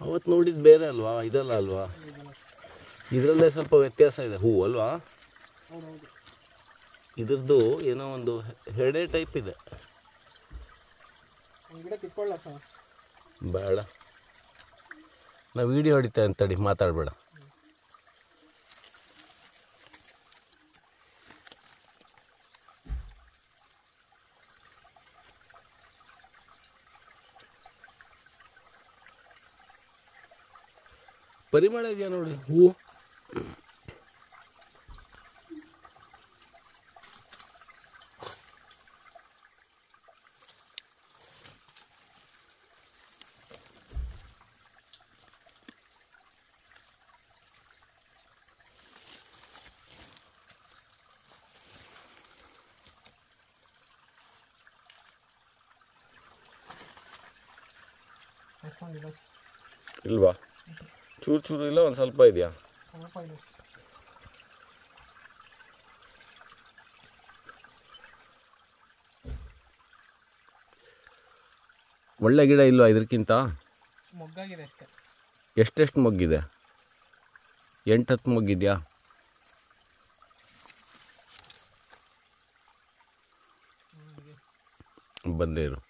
ಅವತ್ತು ನೋಡಿದ್ದು ಬೇರೆ ಅಲ್ವಾ ಇದಲ್ಲ ಅಲ್ವಾ ಇದರಲ್ಲೇ ಸ್ವಲ್ಪ ವ್ಯತ್ಯಾಸ ಇದೆ ಹೂ ಅಲ್ವಾ ಹೌದೌದು ಇದ್ರದ್ದು ಏನೋ ಒಂದು ಹೆಡೆ ಟೈಪ್ ಇದೆ ಒಂದು ಗಿಡ ಕಿತ್ಕೊಳ್ಳ ಸರ್ ಬೇಡ ನಾ ವಿಡಿಯೋ ಹೊಡಿತೆ ಅಂತಡಿ ಮಾತಾಡಬೇಡ ಪರಿಮಳ ಇದೆಯಾ ನೋಡಿ ಹೂವು ಎಷ್ಟೊಂದಿಲ್ಲ ಇಲ್ವಾ ಚೂರು ಚೂರು ಇಲ್ಲ ಒಂದು ಸ್ವಲ್ಪ ಇದೆಯಾ ಸ್ವಲ್ಪ ಇದೆ ಒಳ್ಳೆ ಗಿಡ ಇಲ್ವಾ ಇದಕ್ಕಿಂತ ಮೊಗ್ಗಾಗಿದೆ ಅಷ್ಟೇ ಎಷ್ಟೆಷ್ಟು ಮೊಗ್ಗಿದೆ ಎಂಟು ಹತ್ತು ಮೊಗ್ಗಿದೆಯಾ ಬಂದೇ ಇರು